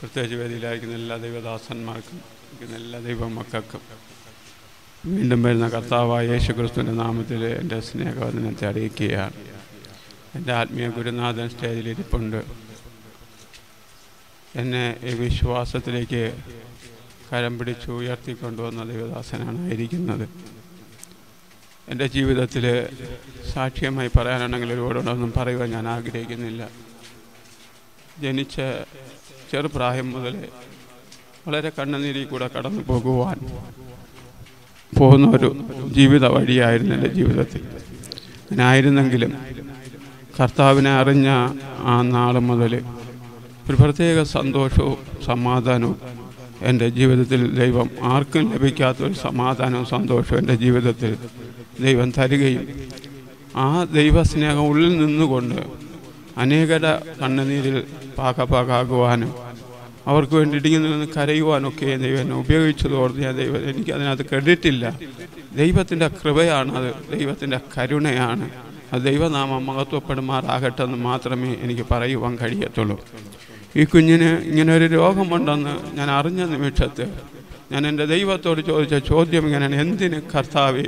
പ്രത്യേകിച്ച് വേദിയിലായിരിക്കുന്ന എല്ലാ ദൈവദാസന്മാർക്കും ഇരിക്കുന്ന എല്ലാ ദൈവമക്കൾക്കും വീണ്ടും വരുന്ന കർത്താവായ യേശു ക്രിസ്തുവിൻ്റെ നാമത്തിൽ എൻ്റെ സ്നേഹവന്ദനത്തെ അറിയിക്കുകയാണ് എൻ്റെ ആത്മീയ ഗുരുനാഥൻ സ്റ്റേജിൽ ഇരിപ്പുണ്ട് എന്നെ ഈ വിശ്വാസത്തിലേക്ക് കരം പിടിച്ച് ഉയർത്തിക്കൊണ്ടുവന്ന ദൈവദാസനാണ് ഇരിക്കുന്നത് എൻ്റെ ജീവിതത്തിൽ സാക്ഷ്യമായി പറയാനാണെങ്കിൽ ഒരുപാടൊന്നും പറയുവാൻ ഞാൻ ആഗ്രഹിക്കുന്നില്ല ജനിച്ച ചെറുപ്രായം മുതൽ വളരെ കണ്ണുനീരിൽ കൂടെ കടന്നു പോകുവാൻ പോകുന്ന ഒരു ജീവിത വഴിയായിരുന്നു എൻ്റെ ജീവിതത്തിൽ അങ്ങനായിരുന്നെങ്കിലും കർത്താവിനെ അറിഞ്ഞ ആ നാൾ മുതൽ ഒരു പ്രത്യേക സന്തോഷവും സമാധാനവും എൻ്റെ ജീവിതത്തിൽ ദൈവം ആർക്കും ലഭിക്കാത്ത ഒരു സമാധാനവും സന്തോഷവും എൻ്റെ ജീവിതത്തിൽ ദൈവം തരികയും ആ ദൈവസ്നേഹം ഉള്ളിൽ നിന്നുകൊണ്ട് അനേകരുടെ കണ്ണുനീരിൽ പാകപാകാകുവാനും അവർക്ക് വേണ്ടി ഇടുങ്ങി നിന്ന് കരയുവാനൊക്കെ ദൈവം എന്നെ ഉപയോഗിച്ചതോർത്ത് ഞാൻ ദൈവം എനിക്ക് അതിനകത്ത് ക്രെഡിറ്റ് ഇല്ല ദൈവത്തിൻ്റെ കൃപയാണ് അത് ദൈവത്തിൻ്റെ കരുണയാണ് അത് ദൈവനാമം മഹത്വപ്പെടുമാറാകട്ടെ എന്ന് മാത്രമേ എനിക്ക് പറയുവാൻ കഴിയത്തുള്ളൂ ഈ കുഞ്ഞിന് ഇങ്ങനെ ഒരു രോഗമുണ്ടെന്ന് ഞാൻ അറിഞ്ഞ നിമിഷത്ത് ഞാൻ എൻ്റെ ദൈവത്തോട് ചോദിച്ച ചോദ്യം ഇങ്ങനെയാണ് എന്തിന് കർത്താവ്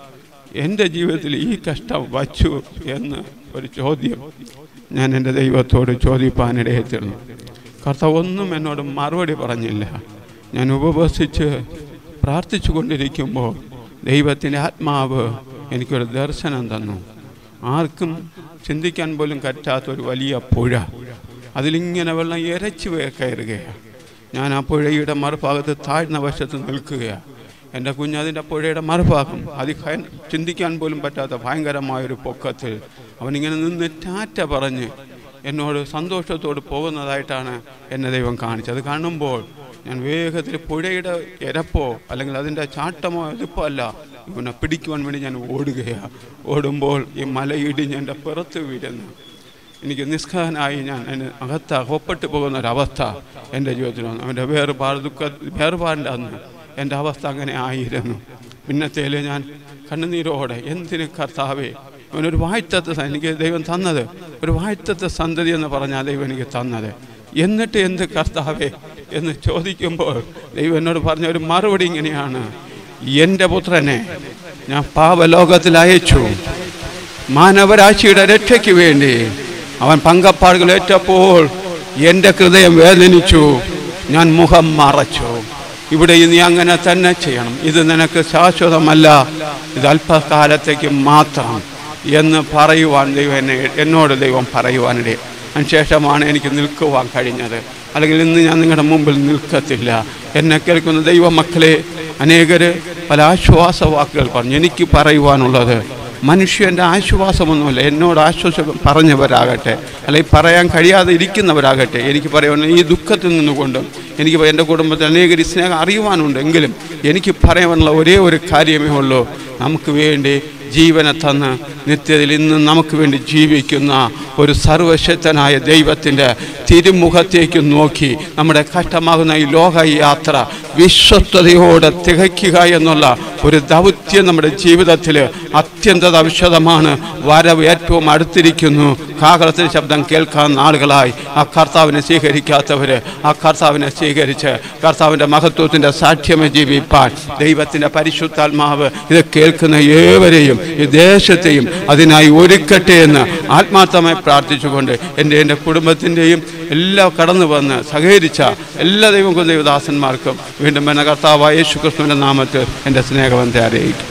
എൻ്റെ ജീവിതത്തിൽ ഈ കഷ്ടം വച്ചു എന്ന് ഒരു ചോദ്യം ഞാൻ എൻ്റെ ദൈവത്തോട് ചോദിപ്പാനിടയെ തീർന്നു കർത്താവ് ഒന്നും എന്നോട് മറുപടി പറഞ്ഞില്ല ഞാൻ ഉപവസിച്ച് പ്രാർത്ഥിച്ചു കൊണ്ടിരിക്കുമ്പോൾ ദൈവത്തിൻ്റെ ആത്മാവ് എനിക്കൊരു ദർശനം തന്നു ആർക്കും ചിന്തിക്കാൻ പോലും പറ്റാത്തൊരു വലിയ പുഴ അതിലിങ്ങനെ വെള്ളം ഇരച്ചു കയറുകയാണ് ഞാൻ ആ പുഴയുടെ മറുഭാഗത്ത് താഴ്ന്ന വശത്ത് നിൽക്കുകയാണ് എൻ്റെ കുഞ്ഞ് അതിൻ്റെ പുഴയുടെ മറുഭാഗം അതി ചിന്തിക്കാൻ പോലും പറ്റാത്ത ഭയങ്കരമായൊരു പൊക്കത്തിൽ അവനിങ്ങനെ നിന്ന് ടാറ്റ പറഞ്ഞ് എന്നോട് സന്തോഷത്തോട് പോകുന്നതായിട്ടാണ് എന്നെ ദൈവം കാണിച്ചത് അത് കാണുമ്പോൾ ഞാൻ വേഗത്തിൽ പുഴയുടെ ഇരപ്പോ അല്ലെങ്കിൽ അതിൻ്റെ ചാട്ടമോ എതിപ്പോ അല്ല ഇവനെ പിടിക്കുവാൻ വേണ്ടി ഞാൻ ഓടുകയാണ് ഓടുമ്പോൾ ഈ മലയിടിഞ്ഞ് എൻ്റെ പുറത്ത് വീഴുന്നു എനിക്ക് നിസ്കാനായി ഞാൻ അതിന് അകത്ത ഒപ്പിട്ട് പോകുന്ന ഒരവസ്ഥ എൻ്റെ ജീവിതത്തിൽ വന്നു അവൻ്റെ വേറുപാട് ദുഃഖ വേറുപാടിൻ്റെ അന്ന് എൻ്റെ അവസ്ഥ അങ്ങനെ ആയിരുന്നു പിന്നത്തേല് ഞാൻ കണ്ണുനീരോടെ എന്തിന് കർത്താവേ അവനൊരു വായ്ത്തത്തെ എനിക്ക് ദൈവം തന്നത് ഒരു വായ്ത്തത്തെ സന്തതി എന്ന് പറഞ്ഞാൽ ദൈവം എനിക്ക് തന്നത് എന്നിട്ട് എന്ത് കർത്താവേ എന്ന് ചോദിക്കുമ്പോൾ ദൈവം എന്നോട് പറഞ്ഞ ഒരു മറുപടി ഇങ്ങനെയാണ് എൻ്റെ പുത്രനെ ഞാൻ പാപലോകത്തിൽ അയച്ചു മാനവരാശിയുടെ രക്ഷയ്ക്ക് വേണ്ടി അവൻ പങ്കപ്പാടുകൾ ഏറ്റപ്പോൾ എൻ്റെ ഹൃദയം വേദനിച്ചു ഞാൻ മുഖം മറച്ചു ഇവിടെ നീ അങ്ങനെ തന്നെ ചെയ്യണം ഇത് നിനക്ക് ശാശ്വതമല്ല ഇത് അല്പകാലത്തേക്ക് മാത്രം എന്ന് പറയുവാൻ ദൈവം എന്നെ എന്നോട് ദൈവം പറയുവാനിടെ അതിനുശേഷമാണ് എനിക്ക് നിൽക്കുവാൻ കഴിഞ്ഞത് അല്ലെങ്കിൽ ഇന്ന് ഞാൻ നിങ്ങളുടെ മുമ്പിൽ നിൽക്കത്തില്ല എന്നെ കേൾക്കുന്ന ദൈവമക്കളെ അനേകർ പല ആശ്വാസ വാക്കുകൾ പറഞ്ഞു എനിക്ക് പറയുവാനുള്ളത് മനുഷ്യൻ്റെ ആശ്വാസമൊന്നുമില്ല എന്നോട് ആശ്വാസം പറഞ്ഞവരാകട്ടെ അല്ലെങ്കിൽ പറയാൻ കഴിയാതെ ഇരിക്കുന്നവരാകട്ടെ എനിക്ക് പറയാനുള്ള ഈ ദുഃഖത്തിൽ നിന്നുകൊണ്ടും എനിക്ക് എൻ്റെ കുടുംബത്തിൽ അനേകർ സ്നേഹം അറിയുവാനുണ്ട് എങ്കിലും എനിക്ക് പറയാനുള്ള ഒരേ ഒരു കാര്യമേ ഉള്ളൂ നമുക്ക് വേണ്ടി ജീവനെ തന്ന് നിത്യതയിൽ ഇന്ന് നമുക്ക് വേണ്ടി ജീവിക്കുന്ന ഒരു സർവശക്തനായ ദൈവത്തിൻ്റെ തിരുമുഖത്തേക്ക് നോക്കി നമ്മുടെ കഷ്ടമാകുന്ന ഈ ലോക യാത്ര വിശ്വസ്തയോടെ തികയ്ക്കുക എന്നുള്ള ഒരു ദൗത്യം നമ്മുടെ ജീവിതത്തിൽ അത്യന്തം ആവശ്യമാണ് വരവ് ഏറ്റവും അടുത്തിരിക്കുന്നു കാകളത്തിന് ശബ്ദം കേൾക്കാൻ നാളുകളായി ആ കർത്താവിനെ സ്വീകരിക്കാത്തവർ ആ കർത്താവിനെ സ്വീകരിച്ച് കർത്താവിൻ്റെ മഹത്വത്തിൻ്റെ സാക്ഷ്യമെ ജീവിപ്പാൻ ദൈവത്തിൻ്റെ പരിശുദ്ധാത്മാവ് ഇത് കേൾക്കുന്ന ഏവരെയും ഈ ദേശത്തെയും അതിനായി ഒരുക്കട്ടെ എന്ന് ആത്മാർത്ഥമായി പ്രാർത്ഥിച്ചുകൊണ്ട് എൻ്റെ എൻ്റെ കുടുംബത്തിൻ്റെയും എല്ലാ കടന്നു വന്ന് സഹകരിച്ച എല്ലാ ദൈവം ദൈവദാസന്മാർക്കും വീണ്ടും എന്നെ കർത്താവായ യേശു ക്രിസ്തുവിൻ്റെ നാമത്തിൽ എൻ്റെ സ്നേഹവന്തെ അറിയിക്കും